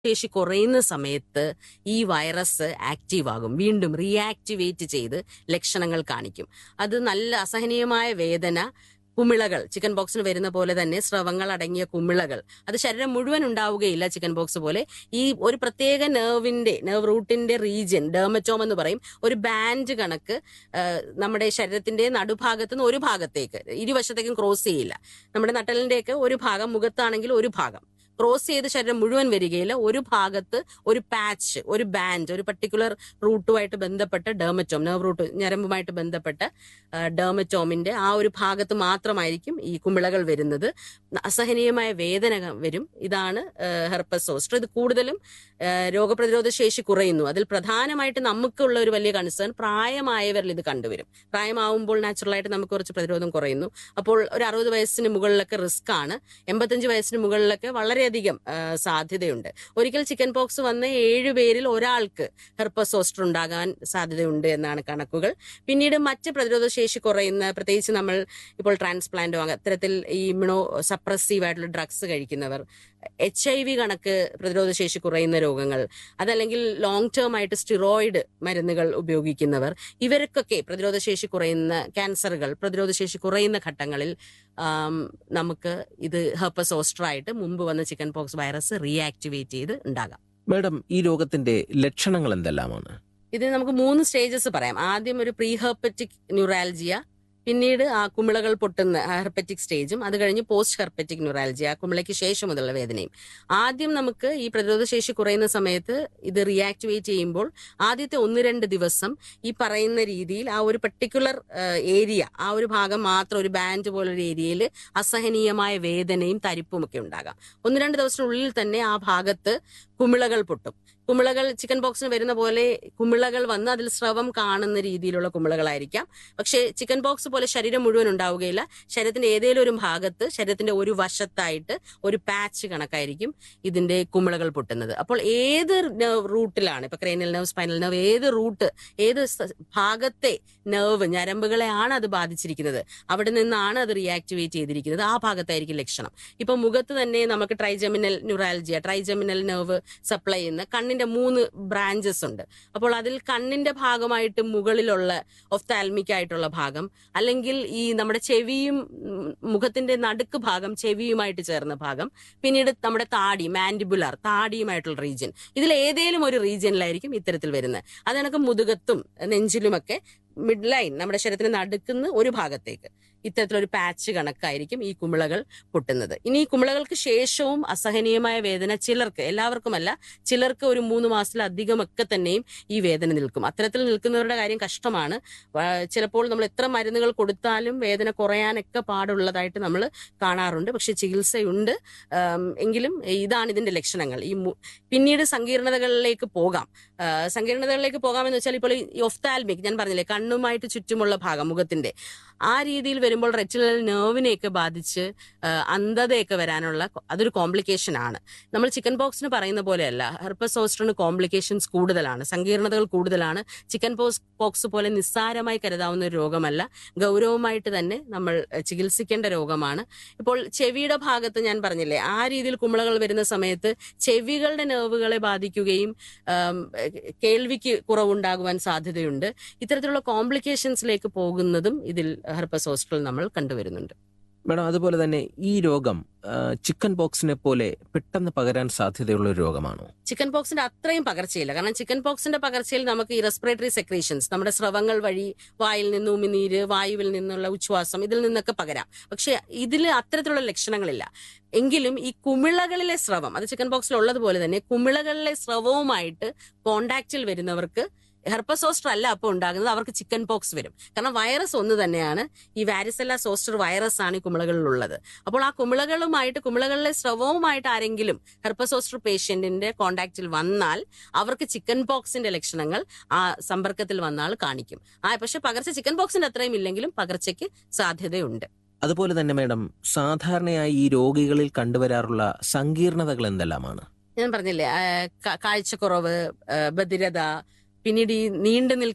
ശേഷി കുറയുന്ന സമയത്ത് ഈ വൈറസ് ആക്റ്റീവ് ആകും വീണ്ടും റീആക്ടിവേറ്റ് ചെയ്ത് ലക്ഷണങ്ങൾ കാണിക്കും അത് നല്ല അസഹനീയമായ വേദന കുമിളകൾ ചിക്കൻ ബോക്സിന് വരുന്ന പോലെ തന്നെ സ്രവങ്ങൾ അടങ്ങിയ കുമിളകൾ അത് ശരീരം മുഴുവൻ ഉണ്ടാവുകയില്ല ചിക്കൻ ബോക്സ് പോലെ ഈ ഒരു പ്രത്യേക നെർവിന്റെ നെർവ് റൂട്ടിന്റെ റീജിയൻ ഡെർമറ്റോം എന്ന് പറയും ഒരു ബാൻഡ് കണക്ക് ആ, നമ്മുടെ ശരീരത്തിന്റെ നടുഭാഗത്ത് നിന്ന് ഒരു ഭാഗത്തേക്ക് ഇരുവശത്തേക്കും ക്രോസ് ചെയ്യില്ല നമ്മുടെ നട്ടലിന്റെയൊക്കെ ഒരു ഭാഗം മുഖത്താണെങ്കിൽ ഒരു ഭാഗം ക്രോസ് ചെയ്ത് ശരീരം മുഴുവൻ വരികയില്ല ഒരു ഭാഗത്ത് ഒരു പാച്ച് ഒരു ബാൻഡ് ഒരു പർട്ടിക്കുലർ റൂട്ടുമായിട്ട് ബന്ധപ്പെട്ട ഡെർമറ്റോം നെർവ് റൂട്ട് ഞരമ്പുമായിട്ട് ബന്ധപ്പെട്ട ഡെർമറ്റോമിന്റെ ആ ഒരു ഭാഗത്ത് മാത്രമായിരിക്കും ഈ കുമിളകൾ വരുന്നത് അസഹനീയമായ വേദന വരും ഇതാണ് ഹെർപ്പസ് സോസ്റ്റർ ഇത് കൂടുതലും ആ, രോഗപ്രതിരോധ ശേഷി കുറയുന്നു അതിൽ പ്രധാനമായിട്ട് നമുക്കുള്ള ഒരു വലിയ കൺസേൺ പ്രായമായവരിൽ ഇത് കണ്ടുവരും പ്രായമാവുമ്പോൾ നാച്ചുറലായിട്ട് നമുക്ക് കുറച്ച് പ്രതിരോധം കുറയുന്നു അപ്പോൾ ഒരു അറുപത് വയസ്സിന് മുകളിലൊക്കെ റിസ്ക് ആണ് എൺപത്തഞ്ച് വയസ്സിന് മുകളിലൊക്കെ വളരെയധികം ആ, സാധ്യതയുണ്ട് ഒരിക്കൽ ചിക്കൻ പോക്സ് വന്ന ഏഴ് പേരിൽ ഒരാൾക്ക് ഹെർപ്പസ് സോസ്റ്റർ ഉണ്ടാകാൻ സാധ്യതയുണ്ട് എന്നാണ് കണക്കുകൾ പിന്നീട് മറ്റ് പ്രതിരോധ ശേഷി കുറയുന്ന പ്രത്യേകിച്ച് നമ്മൾ ഇപ്പോൾ ട്രാൻസ്പ്ലാന്റോ അത്തരത്തിൽ ഈ ഇമ്യൂണോ സപ്രസീവ് ആയിട്ടുള്ള ഡ്രഗ്സ് കഴിക്കുന്നവർ എച്ച് ഐ വി കണക്ക് പ്രതിരോധ ശേഷി കുറയുന്ന രോഗങ്ങൾ അതല്ലെങ്കിൽ ലോങ് ടേം ആയിട്ട് സ്റ്റിറോയിഡ് മരുന്നുകൾ ഉപയോഗിക്കുന്നവർ ഇവർക്കൊക്കെ പ്രതിരോധ ശേഷി കുറയുന്ന ക്യാൻസറുകൾ പ്രതിരോധ ശേഷി കുറയുന്ന ഘട്ടങ്ങളിൽ ആം, നമുക്ക് ഇത് ഹെർപ്പസ് ഓസ്ട്രായിട്ട് മുമ്പ് വന്ന ചിക്കൻ പോക്സ് വൈറസ് റീആക്ടിവേറ്റ് ചെയ്ത് ഉണ്ടാകാം മാഡം ഈ രോഗത്തിന്റെ ലക്ഷണങ്ങൾ എന്തെല്ലാമാണ് ഇത് നമുക്ക് മൂന്ന് സ്റ്റേജസ് പറയാം ആദ്യം ഒരു പ്രീ ഹെർപ്പറ്റിക് ന്യൂറാൽജിയ പിന്നീട് ആ കുമിളകൾ പൊട്ടുന്ന ഹെർപ്പറ്റിക് സ്റ്റേജും അത് കഴിഞ്ഞ് പോസ്റ്റ് ഹെർപ്പറ്റിക് ന്യൂറാൽജിയ ആ കുമിളയ്ക്ക് ശേഷമുള്ള വേദനയും ആദ്യം നമുക്ക് ഈ പ്രതിരോധ ശേഷി കുറയുന്ന സമയത്ത് ഇത് റീആക്ടിവേറ്റ് ചെയ്യുമ്പോൾ ആദ്യത്തെ ഒന്ന് രണ്ട് ദിവസം ഈ പറയുന്ന രീതിയിൽ ആ ഒരു പർട്ടിക്കുലർ ഏരിയ ആ ഒരു ഭാഗം മാത്രം ഒരു ബാൻഡ് പോലൊരു ഏരിയയിൽ അസഹനീയമായ വേദനയും തരിപ്പും ഒക്കെ ഉണ്ടാകാം ഒന്ന് രണ്ട് ദിവസത്തിനുള്ളിൽ തന്നെ ആ ഭാഗത്ത് കുമിളകൾ പൊട്ടും കുമിളകൾ ചിക്കൻ ബോക്സിന് വരുന്ന പോലെ കുമിളകൾ വന്ന് അതിൽ സ്രവം കാണുന്ന രീതിയിലുള്ള കുമിളകളായിരിക്കാം പക്ഷേ ചിക്കൻ ബോക്സ് പോലെ ശരീരം മുഴുവൻ ഉണ്ടാവുകയില്ല ശരീരത്തിന്റെ ഏതെങ്കിലും ഒരു ഭാഗത്ത് ശരീരത്തിന്റെ ഒരു വശത്തായിട്ട് ഒരു പാച്ച് കണക്കായിരിക്കും ഇതിന്റെ കുമിളകൾ പൊട്ടുന്നത് അപ്പോൾ ഏത് nerve റൂട്ടിലാണ് ഇപ്പൊ ക്രേനിയൽ നെർവ് സ്പൈനൽ നെർവ് ഏത് റൂട്ട് ഏത് സ- ഭാഗത്തെ നെർവ് ഞരമ്പുകളെയാണ് അത് ബാധിച്ചിരിക്കുന്നത് അവിടെ നിന്നാണ് അത് റിയാക്ടിവേറ്റ് ചെയ്തിരിക്കുന്നത് ആ ഭാഗത്തായിരിക്കും ലക്ഷണം ഇപ്പൊ മുഖത്ത് തന്നെ നമുക്ക് trigeminal neuralgia trigeminal nerve supply ചെയ്യുന്ന കണ്ണിന്റെ മൂന്ന് ബ്രാഞ്ചസ് ഉണ്ട് അപ്പോൾ അതിൽ കണ്ണിന്റെ ഭാഗമായിട്ട് മുകളിലുള്ള ഒഫ്താൽമിക് ആയിട്ടുള്ള ഭാഗം അല്ലെങ്കിൽ ഈ നമ്മുടെ ചെവിയും ഉം, മുഖത്തിന്റെ നടുക്ക് ഭാഗം ചെവിയുമായിട്ട് ചേർന്ന ഭാഗം പിന്നീട് നമ്മുടെ താടി മാൻഡിബുലാർ താടിയുമായിട്ടുള്ള റീജിയൻ ഇതിൽ ഏതേലും ഒരു റീജിയനിലായിരിക്കും ഇത്തരത്തിൽ വരുന്നത് അത് കണക്ക് മുതുകത്തും നെഞ്ചിലുമൊക്കെ മിഡ് ലൈൻ നമ്മുടെ ശരീരത്തിന് നടുക്കുന്ന ഒരു ഭാഗത്തേക്ക് ഇത്തരത്തിലൊരു പാച്ച് കണക്കായിരിക്കും ഈ കുമിളകൾ പൊട്ടുന്നത് ഇനി ഈ കുമിളകൾക്ക് ശേഷവും അസഹനീയമായ വേദന ചിലർക്ക് എല്ലാവർക്കുമല്ല ചിലർക്ക് ഒരു മൂന്ന് മാസത്തിലധികമൊക്കെ തന്നെയും ഈ വേദന നിൽക്കും അത്തരത്തിൽ നിൽക്കുന്നവരുടെ കാര്യം കഷ്ടമാണ് വ- ചിലപ്പോൾ നമ്മൾ എത്ര മരുന്നുകൾ കൊടുത്താലും വേദന കുറയാനൊക്കെ പാടുള്ളതായിട്ട് നമ്മൾ കാണാറുണ്ട് പക്ഷെ ചികിത്സയുണ്ട് ആം, എങ്കിലും ഇതാണ് ഇതിന്റെ ലക്ഷണങ്ങൾ ഈ മു- പിന്നീട് സങ്കീർണതകളിലേക്ക് പോകാം ആ, സങ്കീർണതകളിലേക്ക് പോകാമെന്ന് വെച്ചാൽ ഇപ്പോൾ ഈ ഒഫ്താൽമിക് ഞാൻ പറഞ്ഞില്ലേ കണ്ണുമായിട്ട് ചുറ്റുമുള്ള ഭാഗം മുഖത്തിന്റെ ആ രീതിയിൽ വരുമ്പോൾ റെറ്റിനൽ നെർവിനെയൊക്കെ ബാധിച്ച് ആ, അന്ധതയൊക്കെ വരാനുള്ള കൊ- അതൊരു കോംപ്ലിക്കേഷൻ ആണ് നമ്മൾ ചിക്കൻ പോക്സിന് പറയുന്ന പോലെയല്ല ഹെർപ്പസ് സോസ്റ്ററിന് കോംപ്ലിക്കേഷൻസ് കൂടുതലാണ് സങ്കീർണതകൾ കൂടുതലാണ് ചിക്കൻ പോക്സ് പോക്സ് പോലെ നിസ്സാരമായി കരുതാവുന്ന ഒരു രോഗമല്ല ഗൗരവമായിട്ട് തന്നെ നമ്മൾ എഹ്, ചികിത്സിക്കേണ്ട രോഗമാണ് ഇപ്പോൾ ചെവിയുടെ ഭാഗത്ത് ഞാൻ പറഞ്ഞില്ലേ ആ രീതിയിൽ കുമിളകൾ വരുന്ന സമയത്ത് ചെവികളുടെ നെർവുകളെ ബാധിക്കുകയും ആം, എഹ്, കേൾവിക്ക് കുറവുണ്ടാകുവാൻ സാധ്യതയുണ്ട് ഇത്തരത്തിലുള്ള കോംപ്ലിക്കേഷൻസിലേക്ക് പോകുന്നതും ഇതിൽ ഹെർപ്പസ് ഹോസ്പിറ്റൽ നമ്മൾ കണ്ടുവരുന്നുണ്ട് മാഡം അതുപോലെ തന്നെ ഈ രോഗം ആ, ചിക്കൻ ബോക്സിനെ പോലെ പെട്ടെന്ന് പകരാൻ സാധ്യതയുള്ള ഒരു രോഗമാണോ ചിക്കൻ പോക്സിന്റെ അത്രയും പകർച്ചയില്ല കാരണം ചിക്കൻ പോക്സിന്റെ പകർച്ചയിൽ നമുക്ക് ഈ റെസ്പിറേറ്ററി സെക്രീഷൻസ് നമ്മുടെ സ്രവങ്ങൾ വഴി വായിൽ നിന്ന് ഉമിനീര് വായുവിൽ നിന്നുള്ള ഉച്ഛ്വാസം ഇതിൽ നിന്നൊക്കെ പകരാം പക്ഷെ ഇതിൽ അത്തരത്തിലുള്ള ലക്ഷണങ്ങളില്ല എങ്കിലും ഈ കുമിളകളിലെ സ്രവം അത് ചിക്കൻ ബോക്സിൽ ഉള്ളതുപോലെ തന്നെ കുമിളകളിലെ സ്രവവുമായിട്ട് കോണ്ടാക്റ്റിൽ വരുന്നവർക്ക് ഹെർപ്പസ് സോസ്റ്റർ അല്ല അപ്പോൾ ഉണ്ടാകുന്നത് അവർക്ക് ചിക്കൻ പോക്സ് വരും കാരണം വൈറസ് ഒന്ന് തന്നെയാണ് ഈ വാരിസെല്ല സോസ്റ്റർ വൈറസ് ആണ് ഈ കുമിളകളിലുള്ളത് അപ്പോൾ ആ കുമിളകളുമായിട്ട് കുമിളകളിലെ സ്രവവുമായിട്ട് ആരെങ്കിലും ഹെർപ്പസോസ്റ്റർ പേഷ്യന്റിന്റെ കോണ്ടാക്റ്റിൽ വന്നാൽ അവർക്ക് ചിക്കൻ പോക്സിന്റെ ലക്ഷണങ്ങൾ ആ സമ്പർക്കത്തിൽ വന്നാൽ കാണിക്കും ആ പക്ഷെ പകർച്ച ചിക്കൻ പോക്സിന്റെ അത്രയും ഇല്ലെങ്കിലും പകർച്ചയ്ക്ക് സാധ്യതയുണ്ട് അതുപോലെ തന്നെ മാഡം സാധാരണയായി ഈ രോഗികളിൽ കണ്ടുവരാറുള്ള സങ്കീർണതകൾ എന്തെല്ലാമാണ് ഞാൻ പറഞ്ഞില്ലേ ആ, കാ- കാഴ്ചക്കുറവ് ആ, ബധിരത പിന്നീട് ഈ നീണ്ടു നിൽക്കുന്ന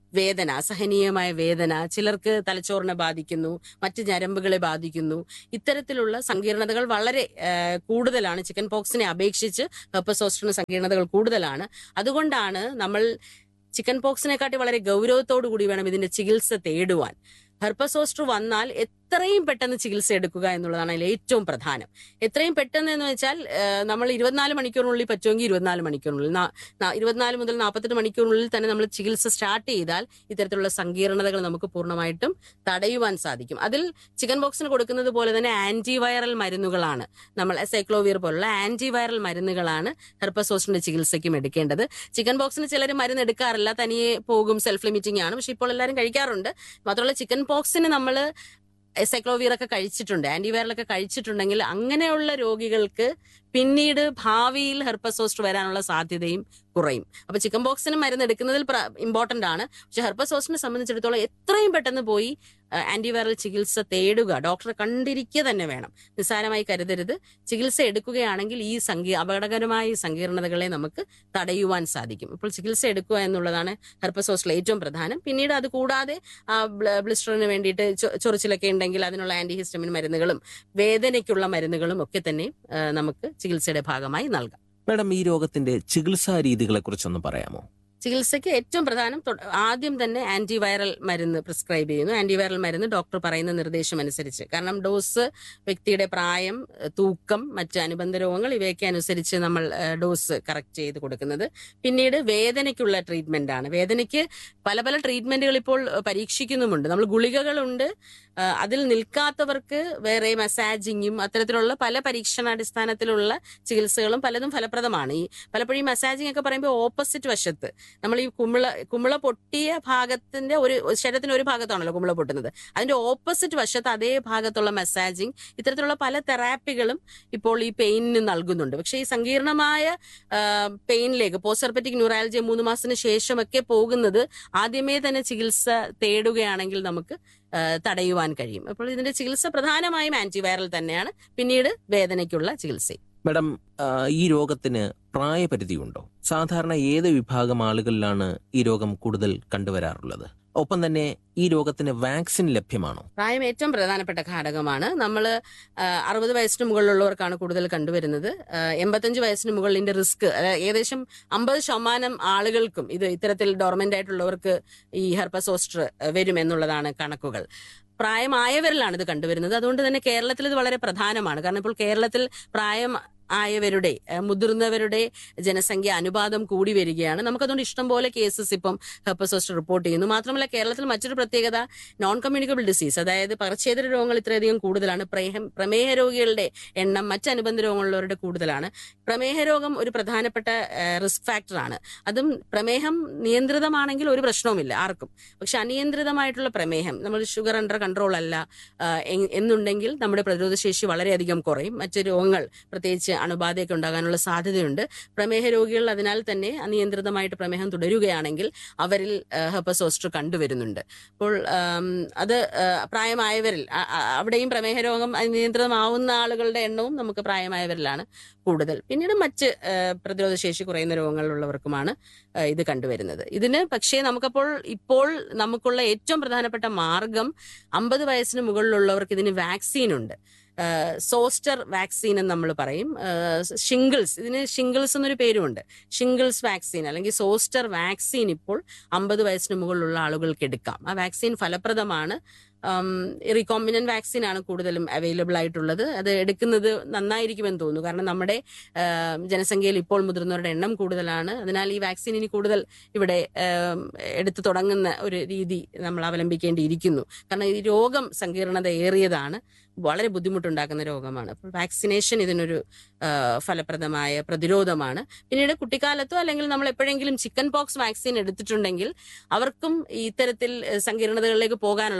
വേദന അസഹനീയമായ വേദന ചിലർക്ക് തലച്ചോറിനെ ബാധിക്കുന്നു മറ്റ് ഞരമ്പുകളെ ബാധിക്കുന്നു ഇത്തരത്തിലുള്ള സങ്കീർണതകൾ വളരെ ആ, കൂടുതലാണ് ചിക്കൻ പോക്സിനെ അപേക്ഷിച്ച് ഹെർപ്പസോസ്റ്ററിന് സങ്കീർണതകൾ കൂടുതലാണ് അതുകൊണ്ടാണ് നമ്മൾ ചിക്കൻ പോക്സിനെക്കാട്ടി വളരെ ഗൗരവത്തോടു കൂടി വേണം ഇതിന്റെ ചികിത്സ തേടുവാൻ ഹെർപ്പസോസ്റ്റർ വന്നാൽ എത്രയും പെട്ടെന്ന് ചികിത്സ എടുക്കുക എന്നുള്ളതാണ് അതിൽ ഏറ്റവും പ്രധാനം എത്രയും പെട്ടെന്ന് എന്ന് വെച്ചാൽ ആ, നമ്മൾ ഇരുപത്തിനാല് മണിക്കൂറിനുള്ളിൽ പറ്റുമെങ്കിൽ ഇരുപത്തിനാല് മണിക്കൂറിനുള്ളിൽ നാ- നാ- ഇരുപത്തിനാല് മുതൽ നാൽപ്പത്തെട്ട് മണിക്കൂറിനുള്ളിൽ തന്നെ നമ്മൾ ചികിത്സ സ്റ്റാർട്ട് ചെയ്താൽ ഇത്തരത്തിലുള്ള സങ്കീർണതകൾ നമുക്ക് പൂർണ്ണമായിട്ടും തടയുവാൻ സാധിക്കും അതിൽ ചിക്കൻ ബോക്സിന് കൊടുക്കുന്നത് പോലെ തന്നെ ആന്റിവൈറൽ മരുന്നുകളാണ് നമ്മൾ സൈക്ലോവിയർ പോലുള്ള ആന്റിവൈറൽ മരുന്നുകളാണ് ഹെർപ്പസോസിന്റെ ചികിത്സയ്ക്കും എടുക്കേണ്ടത് ചിക്കൻ ബോക്സിന് ചിലർ മരുന്ന് എടുക്കാറില്ല തനിയെ പോകും സെൽഫ് ലിമിറ്റിംഗ് ആണ് പക്ഷെ ഇപ്പോൾ എല്ലാവരും കഴിക്കാറുണ്ട് മാത്രമല്ല ചിക്കൻ പോക്സിന് നമ്മൾ സൈക്ലോവിയർ ഒക്കെ കഴിച്ചിട്ടുണ്ട് ആന്റിവൈറൽ ഒക്കെ കഴിച്ചിട്ടുണ്ടെങ്കിൽ അങ്ങനെയുള്ള രോഗികൾക്ക് പിന്നീട് ഭാവിയിൽ ഹെർപ്പസോസ്റ്റ് വരാനുള്ള സാധ്യതയും കുറയും അപ്പൊ ചിക്കൻ ബോക്സിന് മരുന്ന് എടുക്കുന്നതിൽ ഇമ്പോർട്ടന്റ് ആണ് പക്ഷെ ഹെർപ്പസോസിനെ സംബന്ധിച്ചിടത്തോളം എത്രയും പെട്ടെന്ന് പോയി ആന്റിവൈറൽ ചികിത്സ തേടുക ഡോക്ടറെ കണ്ടിരിക്കുക തന്നെ വേണം നിസ്സാരമായി കരുതരുത് ചികിത്സ എടുക്കുകയാണെങ്കിൽ ഈ സങ്കീ അപകടകരമായ ഈ സങ്കീർണതകളെ നമുക്ക് തടയുവാൻ സാധിക്കും ഇപ്പോൾ ചികിത്സ എടുക്കുക എന്നുള്ളതാണ് ഹെർപ്പസോസിലെ ഏറ്റവും പ്രധാനം പിന്നീട് അത് കൂടാതെ ആ ബ്ല- ബ്ലിസ്റ്ററിന് വേണ്ടിയിട്ട് ചൊ- ചൊറിച്ചിലൊക്കെ ഉണ്ടെങ്കിൽ അതിനുള്ള ആന്റിഹിസ്റ്റമിൻ മരുന്നുകളും വേദനയ്ക്കുള്ള മരുന്നുകളും ഒക്കെ തന്നെ ആ, നമുക്ക് ചികിത്സയുടെ ഭാഗമായി നൽകാം മാഡം ഈ രോഗത്തിന്റെ ചികിത്സാ രീതികളെ കുറിച്ചൊന്ന് പറയാമോ ചികിത്സയ്ക്ക് ഏറ്റവും പ്രധാനം തൊ- ആദ്യം തന്നെ ആന്റിവൈറൽ മരുന്ന് പ്രിസ്ക്രൈബ് ചെയ്യുന്നു ആന്റിവൈറൽ മരുന്ന് ഡോക്ടർ പറയുന്ന നിർദ്ദേശം അനുസരിച്ച് കാരണം ഡോസ് വ്യക്തിയുടെ പ്രായം ഏഹ് തൂക്കം മറ്റ് അനുബന്ധ രോഗങ്ങൾ ഇവയൊക്കെ അനുസരിച്ച് നമ്മൾ ഏഹ് ഡോസ് കറക്റ്റ് ചെയ്ത് കൊടുക്കുന്നത് പിന്നീട് വേദനയ്ക്കുള്ള ട്രീറ്റ്മെന്റ് ആണ് വേദനയ്ക്ക് പല പല ട്രീറ്റ്മെന്റുകൾ ഇപ്പോൾ ഏഹ് പരീക്ഷിക്കുന്നുമുണ്ട് നമ്മൾ ഗുളികകളുണ്ട് ഏഹ് അതിൽ നിൽക്കാത്തവർക്ക് വേറെ മസാജിങ്ങും അത്തരത്തിലുള്ള പല പരീക്ഷണാടിസ്ഥാനത്തിലുള്ള ചികിത്സകളും പലതും ഫലപ്രദമാണ് ഈ പലപ്പോഴും ഈ മസാജിങ് ഒക്കെ പറയുമ്പോൾ ഓപ്പോസിറ്റ് വശത്ത് നമ്മൾ ഈ കുമിള കുമിള പൊട്ടിയ ഭാഗത്തിന്റെ ഒരു ശരീരത്തിന്റെ ഒരു ഭാഗത്താണല്ലോ കുമിള പൊട്ടുന്നത് അതിന്റെ ഓപ്പോസിറ്റ് വശത്ത് അതേ ഭാഗത്തുള്ള മസാജിങ് ഇത്തരത്തിലുള്ള പല തെറാപ്പികളും ഇപ്പോൾ ഈ പെയിനിന് നൽകുന്നുണ്ട് പക്ഷേ ഈ സങ്കീർണമായ പെയിനിലേക്ക് പോസ്റ്റർപെറ്റിക് ന്യൂറാലജി മൂന്ന് മാസത്തിന് ശേഷമൊക്കെ പോകുന്നത് ആദ്യമേ തന്നെ ചികിത്സ തേടുകയാണെങ്കിൽ നമുക്ക് ആ, തടയുവാൻ കഴിയും അപ്പോൾ ഇതിന്റെ ചികിത്സ പ്രധാനമായും ആന്റിവൈറൽ തന്നെയാണ് പിന്നീട് വേദനയ്ക്കുള്ള ചികിത്സയും മാഡം ആ, ഈ രോഗത്തിന് പ്രായപരിധിയുണ്ടോ സാധാരണ ഏത് വിഭാഗം ആളുകളിലാണ് ഈ രോഗം കൂടുതൽ കണ്ടുവരാറുള്ളത് ഒപ്പം തന്നെ ഈ രോഗത്തിന് വാക്സിൻ ലഭ്യമാണോ പ്രായം ഏറ്റവും പ്രധാനപ്പെട്ട ഘടകമാണ് നമ്മൾ അറുപത് വയസ്സിന് മുകളിലുള്ളവർക്കാണ് കൂടുതൽ കണ്ടുവരുന്നത് ആ, എൺപത്തഞ്ച് വയസ്സിന് മുകളിലിന്റെ റിസ്ക് ഏകദേശം അമ്പത് ശതമാനം ആളുകൾക്കും ഇത് ഇത്തരത്തിൽ ഡോർമെന്റ് ആയിട്ടുള്ളവർക്ക് ഈ ഹെർപ്പസോസ്റ്റർ വരും എന്നുള്ളതാണ് കണക്കുകൾ പ്രായമായവരിലാണ് ഇത് കണ്ടുവരുന്നത് അതുകൊണ്ട് തന്നെ കേരളത്തിൽ ഇത് വളരെ പ്രധാനമാണ് കാരണം ഇപ്പോൾ കേരളത്തിൽ പ്രായം ആയവരുടെ ഏഹ് മുതിർന്നവരുടെ ജനസംഖ്യ അനുപാതം കൂടി വരികയാണ് നമുക്കതുകൊണ്ട് ഇഷ്ടം പോലെ കേസസ് ഇപ്പം ഹെർപ്പസോസ്റ്റർ റിപ്പോർട്ട് ചെയ്യുന്നു മാത്രമല്ല കേരളത്തിൽ മറ്റൊരു പ്രത്യേകത നോൺ കമ്മ്യൂണിക്കബിൾ ഡിസീസ് അതായത് പകർച്ചേതര രോഗങ്ങൾ ഇത്രയധികം കൂടുതലാണ് പ്രേഹം പ്രമേഹ രോഗികളുടെ എണ്ണം മറ്റ് അനുബന്ധ രോഗങ്ങളുള്ളവരുടെ കൂടുതലാണ് പ്രമേഹ രോഗം ഒരു പ്രധാനപ്പെട്ട റിസ്ക് ഫാക്ടറാണ് അതും പ്രമേഹം നിയന്ത്രിതമാണെങ്കിൽ ഒരു പ്രശ്നവുമില്ല ആർക്കും പക്ഷെ അനിയന്ത്രിതമായിട്ടുള്ള പ്രമേഹം നമ്മൾ ഷുഗർ അണ്ടർ കൺട്രോൾ അല്ല ആ, എ- എന്നുണ്ടെങ്കിൽ നമ്മുടെ പ്രതിരോധ ശേഷി വളരെയധികം കുറയും മറ്റ് രോഗങ്ങൾ പ്രത്യേകിച്ച് അണുബാധയൊക്കെ ഉണ്ടാകാനുള്ള സാധ്യതയുണ്ട് പ്രമേഹ രോഗികൾ അതിനാൽ തന്നെ അനിയന്ത്രിതമായിട്ട് പ്രമേഹം തുടരുകയാണെങ്കിൽ അവരിൽ ഹെപ്പസോസ്റ്റർ കണ്ടുവരുന്നുണ്ട് അപ്പോൾ ആം, അത് ആ, പ്രായമായവരിൽ ആ- ആ- അവിടെയും പ്രമേഹ രോഗം അനിയന്ത്രിതമാവുന്ന ആളുകളുടെ എണ്ണവും നമുക്ക് പ്രായമായവരിലാണ് കൂടുതൽ പിന്നീട് മറ്റ് ആ, പ്രതിരോധ ശേഷി കുറയുന്ന രോഗങ്ങളുള്ളവർക്കുമാണ് ആ, ഇത് കണ്ടുവരുന്നത് ഇതിന് പക്ഷേ നമുക്കപ്പോൾ ഇപ്പോൾ നമുക്കുള്ള ഏറ്റവും പ്രധാനപ്പെട്ട മാർഗം അമ്പത് വയസ്സിന് മുകളിലുള്ളവർക്ക് ഇതിന് വാക്സിൻ ഉണ്ട് സോസ്റ്റർ വാക്സിൻ എന്ന് നമ്മൾ പറയും ഷിംഗിൾസ് ഇതിന് ഷിംഗിൾസ് എന്നൊരു പേരുമുണ്ട് ഷിംഗിൾസ് വാക്സിൻ അല്ലെങ്കിൽ സോസ്റ്റർ വാക്സിൻ ഇപ്പോൾ അമ്പത് വയസ്സിന് മുകളിലുള്ള ആളുകൾക്ക് എടുക്കാം ആ വാക്സിൻ ഫലപ്രദമാണ് റീകോമ്പിനന്റ് വാക്സിൻ ആണ് കൂടുതലും അവൈലബിൾ ആയിട്ടുള്ളത് അത് എടുക്കുന്നത് നന്നായിരിക്കുമെന്ന് തോന്നുന്നു കാരണം നമ്മുടെ ആ, ജനസംഖ്യയിൽ ഇപ്പോൾ മുതിർന്നവരുടെ എണ്ണം കൂടുതലാണ് അതിനാൽ ഈ വാക്സിൻ ഇനി കൂടുതൽ ഇവിടെ ആം, എടുത്തു തുടങ്ങുന്ന ഒരു രീതി നമ്മൾ അവലംബിക്കേണ്ടിയിരിക്കുന്നു കാരണം ഈ രോഗം സങ്കീർണത ഏറിയതാണ് വളരെ ബുദ്ധിമുട്ടുണ്ടാക്കുന്ന രോഗമാണ് അപ്പോൾ വാക്സിനേഷൻ ഇതിനൊരു ആ, ഫലപ്രദമായ പ്രതിരോധമാണ് പിന്നീട് കുട്ടിക്കാലത്തോ അല്ലെങ്കിൽ നമ്മൾ എപ്പോഴെങ്കിലും ചിക്കൻ പോക്സ് വാക്സിൻ എടുത്തിട്ടുണ്ടെങ്കിൽ അവർക്കും ഈ ഇത്തരത്തിൽ ഏഹ്, സങ്കീർണതകളിലേക്ക് പോകാനുള്ള ഒന്ന് ചിക്കൻ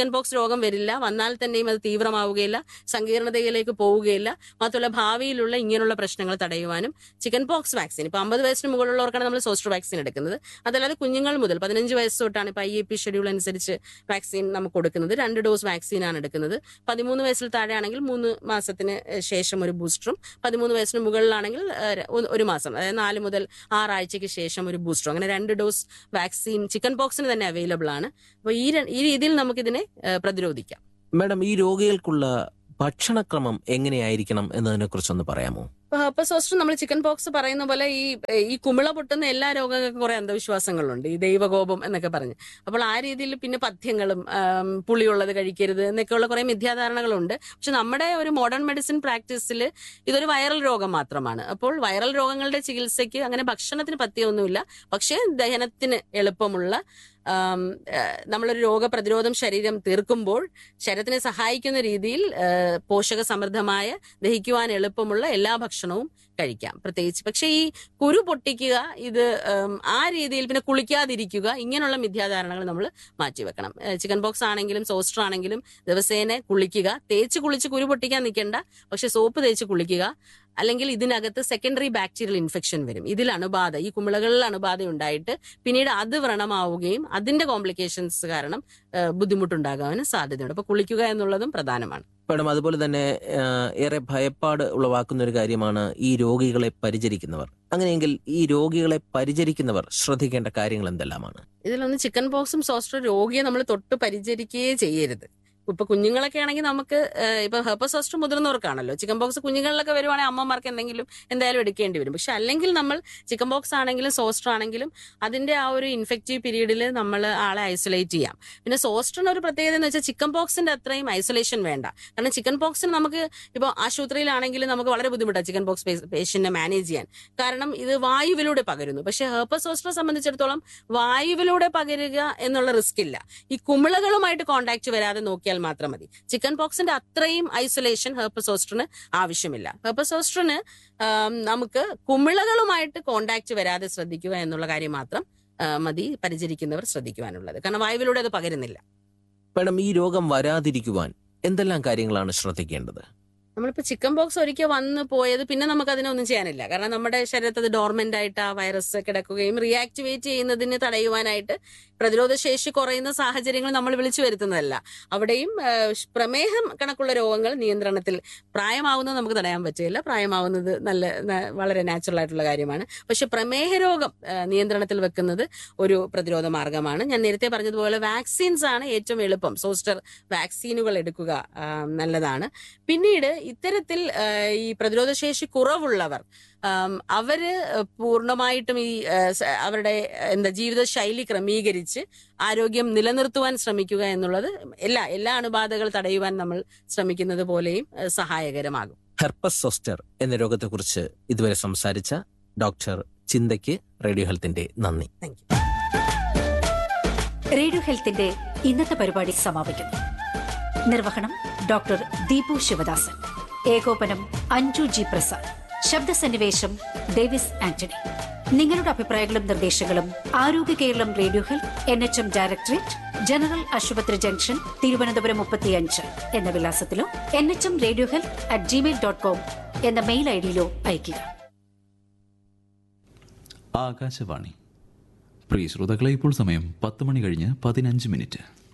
ചിക്കൻ പോക്സ് രോഗം വരില്ല വന്നാൽ തന്നെയും അത് തീവ്രമാവുകയില്ല സങ്കീർണതയിലേക്ക് പോവുകയില്ല മാത്രമല്ല ഭാവിയിലുള്ള ഇങ്ങനെയുള്ള പ്രശ്നങ്ങൾ തടയുവാനും ചിക്കൻ പോക്സ് വാക്സിൻ ഇപ്പൊ അമ്പത് വയസ്സിന് മുകളിലുള്ളവർക്കാണ് നമ്മൾ സോസ്റ്റർ വാക്സിൻ എടുക്കുന്നത് അതല്ലാതെ കുഞ്ഞുങ്ങൾ മുതൽ പതിനഞ്ച് വയസ്സ് തൊട്ടാണ് ഇപ്പൊ ഐ എ പി ഷെഡ്യൂൾ അനുസരിച്ച് വാക്സിൻ നമുക്ക് കൊടുക്കുന്നത് രണ്ട് ഡോസ് വാക്സിനാണ് എടുക്കുന്നത് പതിമൂന്ന് വയസ്സിൽ താഴെയാണെങ്കിൽ മൂന്ന് മാസത്തിന് ശേഷം ഒരു ബൂസ്റ്ററും പതിമൂന്ന് വയസ്സിന് മുകളിലാണെങ്കിൽ ഏഹ്, ഒരു- ഒരു മാസം അതായത് നാല് മുതൽ ആറാഴ്ചയ്ക്ക് ശേഷം ഒരു ബൂസ്റ്ററും അങ്ങനെ രണ്ട് ഡോസ് വാക്സിൻ ചിക്കൻ പോക്സിന് തന്നെ അവൈലബിൾ ആണ് അപ്പോൾ ഈ ര- ഈ രീതിയിൽ നമുക്കിതിനെ ഏഹ്, പ്രതിരോധിക്കാം മാഡം ഈ രോഗികൾക്കുള്ള ഭക്ഷണക്രമം എങ്ങനെയായിരിക്കണം എന്നതിനെ കുറിച്ചൊന്ന് പറയാമോ അപ്പൊ സോസ്റ്റർ നമ്മൾ ചിക്കൻ പോക്സ് പറയുന്ന പോലെ ഈ ഈ കുമിള പൊട്ടുന്ന എല്ലാ രോഗങ്ങൾക്കും കുറെ അന്ധവിശ്വാസങ്ങളുണ്ട് ഈ ദൈവകോപം എന്നൊക്കെ പറഞ്ഞ് അപ്പോൾ ആ രീതിയിൽ പിന്നെ പഥ്യങ്ങളും ആം, പുളിയുള്ളത് കഴിക്കരുത് എന്നൊക്കെയുള്ള കുറെ മിഥ്യാധാരണകളുണ്ട് പക്ഷെ നമ്മുടെ ഒരു മോഡേൺ മെഡിസിൻ പ്രാക്ടീസിൽ ഇതൊരു വൈറൽ രോഗം മാത്രമാണ് അപ്പോൾ വൈറൽ രോഗങ്ങളുടെ ചികിത്സയ്ക്ക് അങ്ങനെ ഭക്ഷണത്തിന് പഥ്യമൊന്നുമില്ല പക്ഷേ ദഹനത്തിന് എളുപ്പമുള്ള ആം, ആ, നമ്മളൊരു രോഗപ്രതിരോധം ശരീരം തീർക്കുമ്പോൾ ശരീരത്തിനെ സഹായിക്കുന്ന രീതിയിൽ ആ, പോഷക സമൃദ്ധമായ ദഹിക്കുവാൻ എളുപ്പമുള്ള എല്ലാ ഭക്ഷണവും കഴിക്കാം പ്രത്യേകിച്ച് പക്ഷേ ഈ കുരു പൊട്ടിക്കുക ഇത് ഉം, ആ രീതിയിൽ പിന്നെ കുളിക്കാതിരിക്കുക ഇങ്ങനെയുള്ള മിഥ്യാധാരണകൾ നമ്മൾ മാറ്റിവെക്കണം ഏഹ് ചിക്കൻ ബോക്സ് ആണെങ്കിലും സോസ്റ്റർ ആണെങ്കിലും ദിവസേന കുളിക്കുക തേച്ച് കുളിച്ച് കുരു പൊട്ടിക്കാൻ നിൽക്കേണ്ട പക്ഷെ സോപ്പ് തേച്ച് കുളിക്കുക അല്ലെങ്കിൽ ഇതിനകത്ത് സെക്കൻഡറി ബാക്ടീരിയൽ ഇൻഫെക്ഷൻ വരും ഇതിൽ അണുബാധ ഈ കുമിളകളിൽ അണുബാധ ഉണ്ടായിട്ട് പിന്നീട് അത് വ്രണമാവുകയും അതിന്റെ കോംപ്ലിക്കേഷൻസ് കാരണം ഏഹ് ബുദ്ധിമുട്ടുണ്ടാകാനും സാധ്യതയുണ്ട് അപ്പൊ കുളിക്കുക എന്നുള്ളതും പ്രധാനമാണ് മാഡം അതുപോലെ തന്നെ ആ, ഏറെ ഭയപ്പാട് ഉളവാക്കുന്ന ഒരു കാര്യമാണ് ഈ രോഗികളെ പരിചരിക്കുന്നവർ അങ്ങനെയെങ്കിൽ ഈ രോഗികളെ പരിചരിക്കുന്നവർ ശ്രദ്ധിക്കേണ്ട കാര്യങ്ങൾ എന്തെല്ലാമാണ് ഇതിലൊന്ന് ചിക്കൻ പോക്സും സോസ്റ്റർ രോഗിയെ നമ്മൾ തൊട്ട് പരിചരിക്കുകയേ ചെയ്യരുത് ഇപ്പൊ കുഞ്ഞുങ്ങളൊക്കെ ആണെങ്കിൽ നമുക്ക് ഏഹ്, ഇപ്പൊ ഹെർപ്പസ് സോസ്റ്റർ മുതിർന്നവർക്കാണല്ലോ ചിക്കൻ പോക്സ് കുഞ്ഞുങ്ങളിലൊക്കെ വരുവാണെങ്കിൽ അമ്മമാർക്ക് എന്തെങ്കിലും എന്തായാലും എടുക്കേണ്ടി വരും പക്ഷെ അല്ലെങ്കിൽ നമ്മൾ ചിക്കൻ പോക്സ് ആണെങ്കിലും സോസ്റ്റർ ആണെങ്കിലും അതിന്റെ ആ ഒരു ഇൻഫെക്റ്റീവ് പീരീഡിൽ നമ്മൾ ആളെ ഐസൊലേറ്റ് ചെയ്യാം പിന്നെ സോസ്റ്ററിന് ഒരു പ്രത്യേകത എന്ന് വെച്ചാൽ ചിക്കൻ പോക്സിന്റെ അത്രയും ഐസൊലേഷൻ വേണ്ട കാരണം ചിക്കൻ പോക്സിന് നമുക്ക് ഇപ്പോൾ ആശുപത്രിയിലാണെങ്കിലും നമുക്ക് വളരെ ബുദ്ധിമുട്ടാണ് ചിക്കൻ പോക്സ് പേഷ്യന്റിനെ മാനേജ് ചെയ്യാൻ കാരണം ഇത് വായുവിലൂടെ പകരുന്നു പക്ഷെ ഹെർപ്പസ് സോസ്റ്ററെ സംബന്ധിച്ചിടത്തോളം വായുവിലൂടെ പകരുക എന്നുള്ള റിസ്ക് ഇല്ല ഈ കുമിളകളുമായിട്ട് കോണ്ടാക്ട് വരാതെ നോക്കിയാൽ മാത്രം മതി ചിക്കൻ പോക്സിന്റെ അത്രയും ഐസൊലേഷൻ ഹെർപ്പസോസ്ട്രിന് ആവശ്യമില്ല ഹെർപ്പസോസ്ട്രിന് നമുക്ക് കുമിളകളുമായിട്ട് കോണ്ടാക്ട് വരാതെ ശ്രദ്ധിക്കുക എന്നുള്ള കാര്യം മാത്രം ആ, മതി പരിചരിക്കുന്നവർ ശ്രദ്ധിക്കുവാനുള്ളത് കാരണം വായുവിലൂടെ അത് പകരുന്നില്ല മാഡം ഈ രോഗം വരാതിരിക്കുവാൻ എന്തെല്ലാം കാര്യങ്ങളാണ് ശ്രദ്ധിക്കേണ്ടത് നമ്മളിപ്പോ ചിക്കൻ ബോക്സ് ഒരിക്കൽ വന്ന് പോയത് പിന്നെ നമുക്ക് അതിനൊന്നും ചെയ്യാനില്ല കാരണം നമ്മുടെ ശരീരത്തിൽ അത് ഡോർമെന്റ് ആയിട്ട് ആ വൈറസ് കിടക്കുകയും റിയാക്ടിവേറ്റ് ചെയ്യുന്നതിന് തടയുവാനായിട്ട് പ്രതിരോധ ശേഷി കുറയുന്ന സാഹചര്യങ്ങൾ നമ്മൾ വിളിച്ചു വരുത്തുന്നതല്ല അവിടെയും ആ, പ്രമേഹം കണക്കുള്ള രോഗങ്ങൾ നിയന്ത്രണത്തിൽ പ്രായമാവുന്നത് നമുക്ക് തടയാൻ പറ്റില്ല പ്രായമാവുന്നത് നല്ല ന- വളരെ നാച്ചുറൽ ആയിട്ടുള്ള കാര്യമാണ് പക്ഷെ പ്രമേഹ രോഗം ആ, നിയന്ത്രണത്തിൽ വെക്കുന്നത് ഒരു പ്രതിരോധ മാർഗമാണ് ഞാൻ നേരത്തെ പറഞ്ഞതുപോലെ വാക്സിൻസ് ആണ് ഏറ്റവും എളുപ്പം സോസ്റ്റർ വാക്സിനുകൾ എടുക്കുക ആ, നല്ലതാണ് പിന്നീട് ഇത്തരത്തിൽ ആ, ഈ പ്രതിരോധശേഷി കുറവുള്ളവർ ആം, അവര് പൂർണ്ണമായിട്ടും ഈ ആ, സ- അവരുടെ എന്താ ജീവിതശൈലി ക്രമീകരിച്ച് ആരോഗ്യം നിലനിർത്തുവാൻ ശ്രമിക്കുക എന്നുള്ളത് എല്ലാ എല്ലാ അണുബാധകൾ തടയുവാൻ നമ്മൾ ശ്രമിക്കുന്നത് പോലെയും ആ, സഹായകരമാകും ഹെർപ്പസ് സോസ്റ്റർ എന്ന രോഗത്തെക്കുറിച്ച് ഇതുവരെ സംസാരിച്ച ഡോക്ടർ ചിന്തയ്ക്ക് റേഡിയോ ഹെൽത്തിന്റെ നന്ദി താങ്ക് യു റേഡിയോ ഹെൽത്തിന്റെ ഇന്നത്തെ പരിപാടി സമാപിക്കുന്നു നിർവഹണം ഡോക്ടർ ദീപു ശിവദാസൻ ഏകോപനം അഞ്ജു ജി പ്രസാദ് ശബ്ദസന്നിവേശം ഡേവിസ് ആന്റണി നിങ്ങളുടെ അഭിപ്രായങ്ങളും നിർദ്ദേശങ്ങളും Arogya Keralam radio health N H M directorate general ആശുപത്രി ജംഗ്ഷൻ തിരുവനന്തപുരം മുപ്പത്തിയഞ്ച് എന്ന വിലാസത്തിലോ N H M radio health at Gmail dot com എന്ന മെയിൽ ഐ ഡിയിലോ അയയ്ക്കുക ആകാശവാണി പ്രിയ ശ്രോതാക്കളെ ഇപ്പോൾ സമയം പത്ത് മണി കഴിഞ്ഞ് പതിനഞ്ച് മിനിറ്റ്